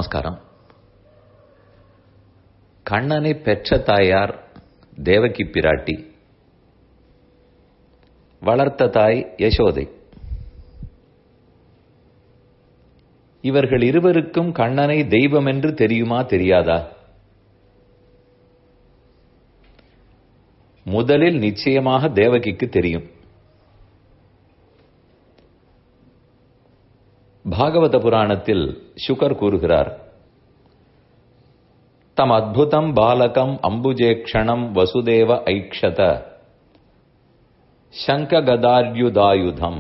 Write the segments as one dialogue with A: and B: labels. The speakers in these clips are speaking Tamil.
A: நமஸ்காரம் கண்ணனை பெற்ற தாயார் தேவகி பிராட்டி வளர்த்த தாய் யசோதை இவர்கள் இருவருக்கும் கண்ணனை தெய்வம் என்று தெரியுமா தெரியாதா முதலில் நிச்சயமாக தேவகிக்கு தெரியும் பாகவத புராணத்தில் சுகர் கூறுகிறார் தம் அத்புதம் பாலகம் அம்புஜேக்ஷணம் வசுதேவ ஐக்ஷத சங்ககதார்யுதாயுதம்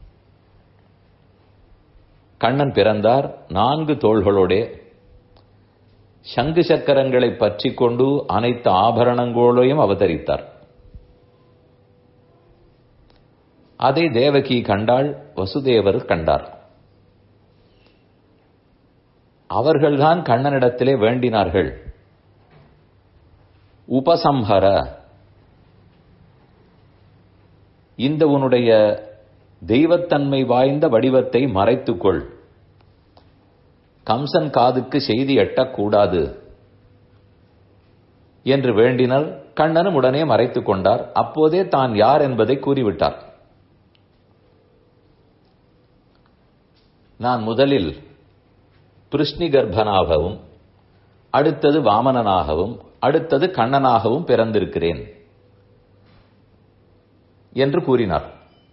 A: கண்ணன் பிறந்தார் நான்கு தோள்களோடே சங்கு சக்கரங்களை பற்றி கொண்டு அனைத்து ஆபரணங்களோடையும் அவதரித்தார் அதை தேவகி கண்டாள் வசுதேவர் கண்டார் அவர்கள்தான் கண்ணனிடத்திலே வேண்டினார்கள் உபசம்ஹர இந்த உன்னுடைய தெய்வத்தன்மை வாய்ந்த வடிவத்தை மறைத்துக்கொள் கம்சன் காதுக்கு செய்தி எட்டக்கூடாது என்று வேண்டினர் கண்ணனும் உடனே மறைத்துக் கொண்டார் அப்போதே தான் யார் என்பதை கூறிவிட்டார் நான் முதலில் பிருஷ்ணி கர்ப்பனாகவும் அடுத்தது வாமனனாகவும் அடுத்தது கண்ணனாகவும் பிறந்திருக்கிறேன் என்று கூறினார்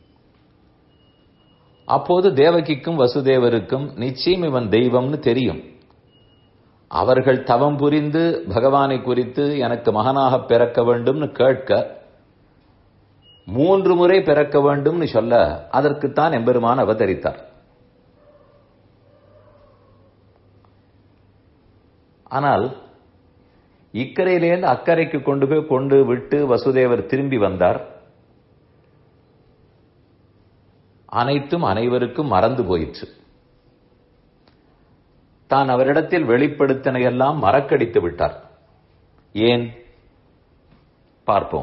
A: அப்போது தேவகிக்கும் வசுதேவருக்கும் நிச்சயம் இவன் தெய்வம்னு தெரியும் அவர்கள் தவம் புரிந்து பகவானை குறித்து எனக்கு மகனாக பிறக்க வேண்டும்னு கேட்க மூன்று முறை பிறக்க வேண்டும்னு சொல்ல அதற்குத்தான் எம்பெருமான் அவதரித்தார் ஆனால் இக்கரையிலேருந்து அக்கறைக்கு கொண்டு போய் கொண்டு விட்டு வசுதேவர் திரும்பி வந்தார் அனைத்தும் அனைவருக்கும் மறந்து போயிற்று தான் அவரிடத்தில் வெளிப்படுத்தின எல்லாம் மறக்கடித்து விட்டார் ஏன் பார்ப்போம்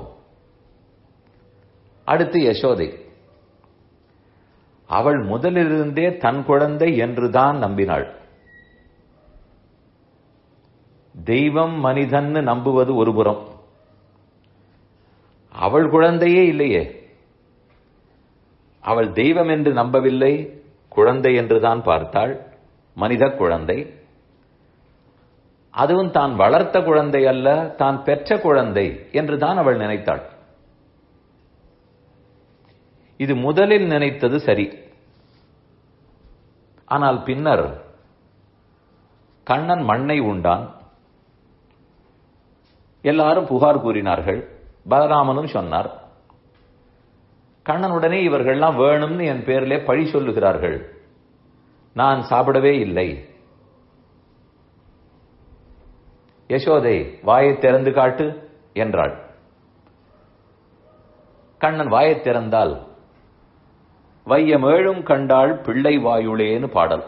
A: அடுத்து யசோதை அவள் முதலிலிருந்தே தன் குழந்தை என்றுதான் நம்பினாள் தெய்வம் மனிதன்னு நம்புவது ஒருபுறம் அவள் குழந்தையே இல்லையே அவள் தெய்வம் என்று நம்பவில்லை குழந்தை என்றுதான் பார்த்தாள் மனித குழந்தை அதுவும் தான் வளர்த்த குழந்தை அல்ல தான் பெற்ற குழந்தை என்றுதான் அவள் நினைத்தாள் இது முதலில் நினைத்தது சரி ஆனால் பின்னர் கண்ணன் மண்ணை உண்டான் எல்லாரும் புகார் கூறினார்கள் பலராமனும் சொன்னார் கண்ணனுடனே இவர்கள்லாம் வேணும்னு என் பேரிலே பழி சொல்லுகிறார்கள் நான் சாப்பிடவே இல்லை யசோதை வாயை திறந்து காட்டு என்றாள் கண்ணன் வாயை திறந்தால் வையமேழும் கண்டாள் பிள்ளை வாயுளேன்னு பாடல்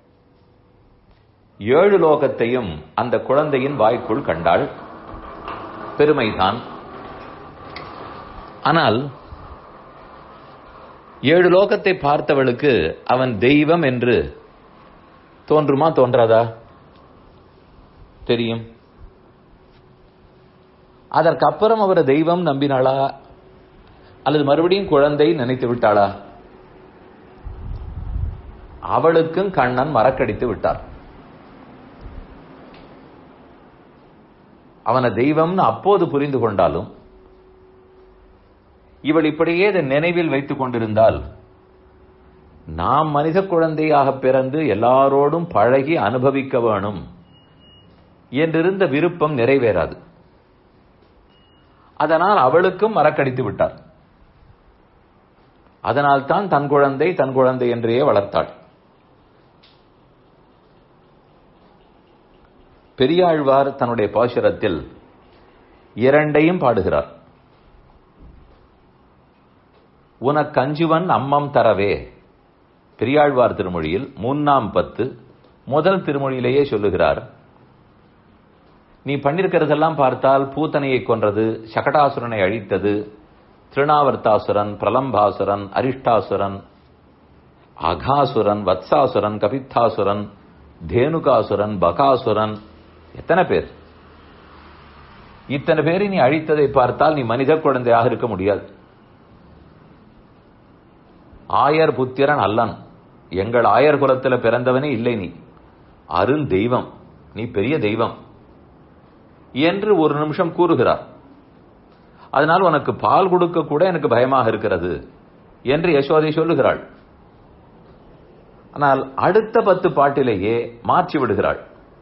A: ஏழு லோகத்தையும் அந்த குழந்தையின் வாய்க்குள் கண்டாள் பெருமைதான் ஆனால் ஏழு லோகத்தை பார்த்தவளுக்கு அவன் தெய்வம் என்று தோன்றுமா தோன்றாதா தெரியும் அதற்கப்புறம் அவர் தெய்வம் நம்பினாளா அல்லது மறுபடியும் குழந்தை நினைத்து விட்டாளா அவளுக்கும் கண்ணன் மறக்கடித்து விட்டார் அவனை தெய்வம்னு அப்போது புரிந்து கொண்டாலும் இவள் இப்படியே இதை நினைவில் வைத்துக் கொண்டிருந்தால் நாம் மனித குழந்தையாக பிறந்து எல்லாரோடும் பழகி அனுபவிக்க வேணும் என்றிருந்த விருப்பம் நிறைவேறாது அதனால் அவளுக்கும் மறக்கடித்து விட்டார் அதனால் தான் தன் குழந்தை தன் குழந்தை என்றே வளர்த்தாள் பெரியாழ்வார் தன்னுடைய பாசுரத்தில் இரண்டையும் பாடுகிறார் உனக்கு அஞ்சுவன் அம்மம் தரவே பெரியாழ்வார் திருமொழியில் மூന്നാம் பத்து முதல் திருமொழியிலேயே சொல்லுகிறார் நீ பண்ணிருக்கிறதெல்லாம் பார்த்தால் பூத்தனையை கொன்றது சகடாசுரனை அழித்தது திருநாவர்த்தாசுரன் பிரலம்பாசுரன் அரிஷ்டாசுரன் அகாசுரன் வத்சாசுரன் கபித்தாசுரன் தேனுகாசுரன் பகாசுரன் எத்தனை பேர் இத்தனை பேரை நீ அழித்ததை பார்த்தால் நீ மனித குழந்தையாக இருக்க முடியாது ஆயர் புத்திரன் அல்லன் எங்கள் ஆயர் குலத்தில் பிறந்தவனே இல்லை நீ அருண் தெய்வம் நீ பெரிய தெய்வம் என்று ஒரு நிமிஷம் கூறுகிறார் அதனால் உனக்கு பால் கொடுக்க கூட எனக்கு பயமாக இருக்கிறது என்று யசோதை சொல்லுகிறாள் ஆனால் அடுத்த பத்து பாட்டிலேயே மாற்றி விடுகிறாள்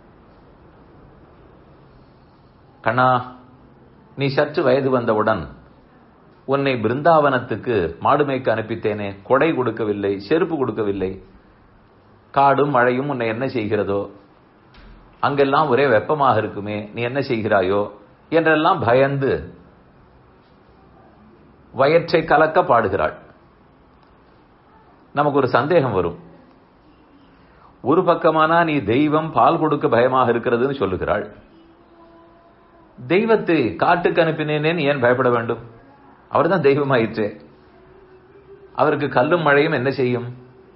A: கண்ணா நீ சற்று வயது வந்தவுடன் உன்னை பிருந்தாவனத்துக்கு மாடு மேய்க்க அனுப்பித்தேனே கொடை கொடுக்கவில்லை செருப்பு கொடுக்கவில்லை காடும் மழையும் உன்னை என்ன செய்கிறதோ அங்கெல்லாம் ஒரே வெப்பமாக இருக்குமே நீ என்ன செய்கிறாயோ என்றெல்லாம் பயந்து வயிற்றை கலக்க பாடுகிறாள் நமக்கு ஒரு சந்தேகம் வரும் ஒரு பக்கமானா நீ தெய்வம் பால் கொடுக்க பயமாக இருக்கிறதுன்னு சொல்லுகிறாள் தெய்வத்தை காட்டுக்கு அனுப்பினேனேன்னு ஏன் பயப்பட வேண்டும் அவர்தான் தெய்வமாயிற்றே அவருக்கு கல்லும் மழையும் என்ன செய்யும்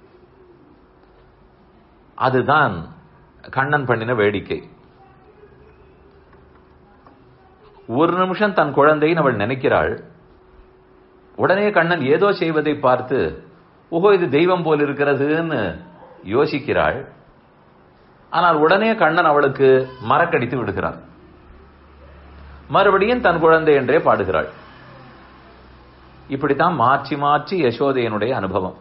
A: அதுதான் கண்ணன் பண்ணின வேடிக்கை ஒரு நிமிஷம் தன் குழந்தைன்னு அவள் நினைக்கிறாள் உடனே கண்ணன் ஏதோ செய்வதை பார்த்து ஓஹோ இது தெய்வம் போல் இருக்கிறதுன்னு யோசிக்கிறாள் ஆனால் உடனே கண்ணன் அவளுக்கு மறக்கடித்து விடுகிறார் மறுபடியும் தன் குழந்தை என்றே பாடுகிறாள் இப்படித்தான் மாற்றி மாற்றி யசோதையனுடைய அனுபவம்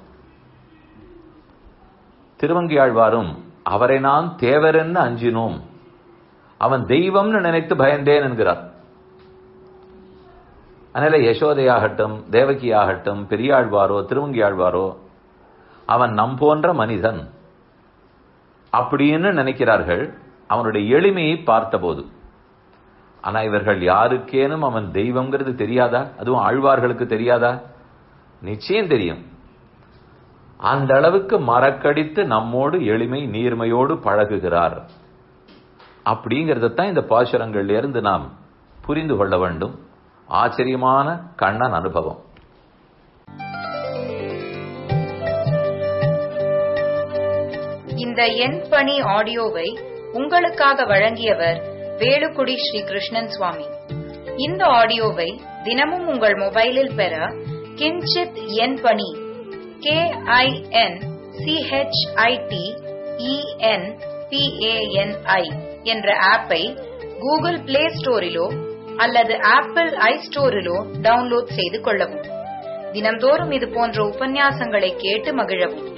A: திருவங்கியாழ்வாரும் அவரை நான் தேவரென்னு அஞ்சினோம் அவன் தெய்வம்னு நினைத்து பயந்தேன் என்கிறார் அதனால யசோதையாகட்டும் தேவகியாகட்டும் பெரியாழ்வாரோ திருவங்கியாழ்வாரோ அவன் நம் போன்ற மனிதன் அப்படின்னு நினைக்கிறார்கள் அவனுடைய எளிமையை பார்த்தபோது ஆனா இவர்கள் யாருக்கேனும் அவன் தெய்வம்ங்கிறது தெரியாதா அதுவும் ஆழ்வார்களுக்கு தெரியாதா நிச்சயம் தெரியும் அந்த அளவுக்கு மறக்கடித்து நம்மோடு எளிமை நீர்மையோடு பழகுகிறார் அப்படிங்கறத தான் இந்த பாசுரங்கள்ல இருந்து நாம் புரிந்து கொள்ள வேண்டும் ஆச்சரியமான கண்ணன் அனுபவம்
B: இந்த எண் பணி ஆடியோவை உங்களுக்காக வழங்கியவர் வேலுக்குடி ஸ்ரீ கிருஷ்ணன் சுவாமி இந்த ஆடியோவை தினமும் உங்கள் மொபைலில் பெற கிஞ்சித் எண் பணி கே ஐ என் சிஹெச்ஐடி இஎன் பிஏஎன்ஐ என்ற ஆப்பை கூகுள் பிளே ஸ்டோரிலோ அல்லது ஆப்பிள் ஐ ஸ்டோரிலோ டவுன்லோட் செய்து கொள்ளவும் தினம்தோறும் இது போன்ற உபன்யாசங்களை கேட்டு மகிழவும்